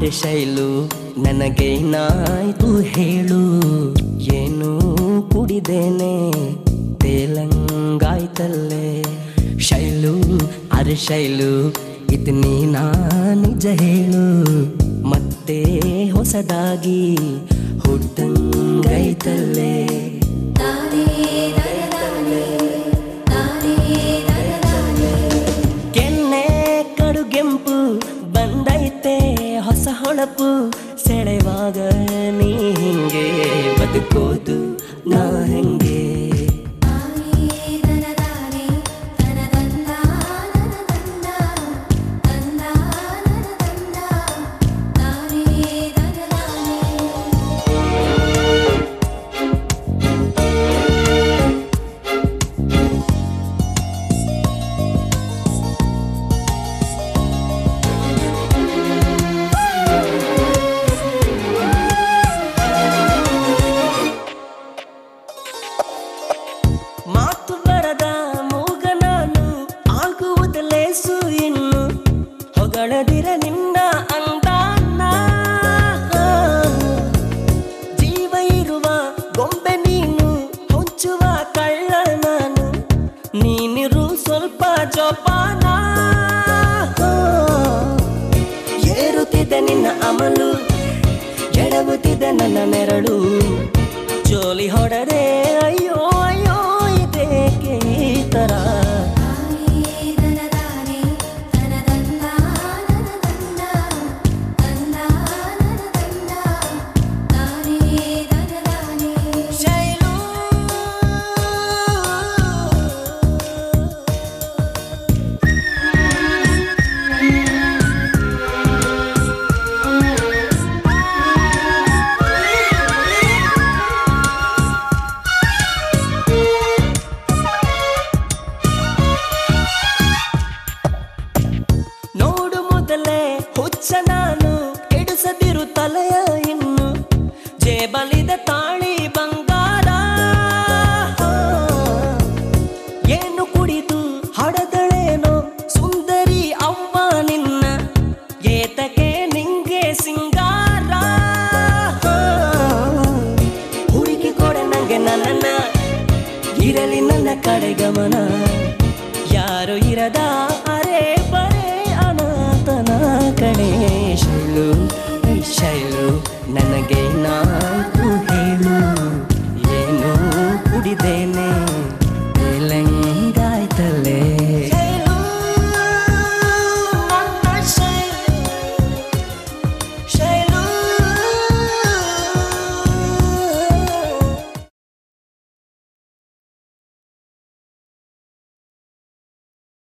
ಅರೆ ಶೈಲು ನನಗೇನಾಯ್ತು ಹೇಳು ಏನು ಕುಡಿದೇನೆ ತೇಲಂಗಾಯ್ತಲ್ಲೇ ಶೈಲು ಅರೆ ಶೈಲು ಇದು ನೀನಾ ನಿಜ ಹೇಳು ಮತ್ತೆ ಹೊಸದಾಗಿ ಹುಟ್ಟಂಗೈತಲ್ಲೇ ಕೆನ್ನೆ ಕಡುಗೆಂಪು ಬಂದೈತೆ ಹೊಸ ಹೊಳಪು ಸೆಳೆವಾಗ ನೀ ಹಿಂಗೆ ಬದುಕೋದು ನಾ ಹೆಂಗೆ ಮಾತು ಬರದ ಮೂಗ ನಾನು ಆಗುವುದು ಲೇಸು ಇನ್ನು ಹೊಗಳದಿರ ನಿನ್ನ ಅಂದಾನ ಜೀವ ಇರುವ ಗೊಂಬೆ ನೀನು ಹೊಂಚುವ ಕಳ್ಳ ನಾನು ನೀನಿರು ಸ್ವಲ್ಪ ಜೋಪಾನ ಏರುತ್ತಿದ್ದ ನಿನ್ನ ಅಮಲು ಎಡವುತ್ತಿದ್ದ ನನ್ನ ನೆರಳು ಜೋಲಿ ಹೊಡದೆ ಅಯ್ಯೋ ಅಯ್ಯೋ ಇದೇಕೆ ಈ ತರ ಶೈಲು ನೋಡು ಮೊದಲೇ ಹುಚ್ಚ ನಾನು ಕೆಡಿಸದಿರು ತಲೆಯ ಇನ್ನು ಜೇಬಲಿದ ತಾಳಿ ಬಂಗಾರ ಏನು ಕುಡಿದು ಹಡದಳೇನೋ ಸುಂದರಿ ಅವ್ವ ನಿನ್ನ ಏತಕ್ಕೆ ನಿಂಗೆ ಸಿಂಗಾರ ಹುಡುಕಿ ಕೊಡೆ ನಂಗೆ ನನ್ನನ್ನ ಇರಲಿ ನನ್ನ ಕಡೆ ಗಮನ ಯಾರು ಇರದ ಅರೆ ಬರೇ ಅನಾಥನ ಕಡೆ ಶೈಲು ಈ ಶೈಲು ನನಗೆ ನಾಯ್ತು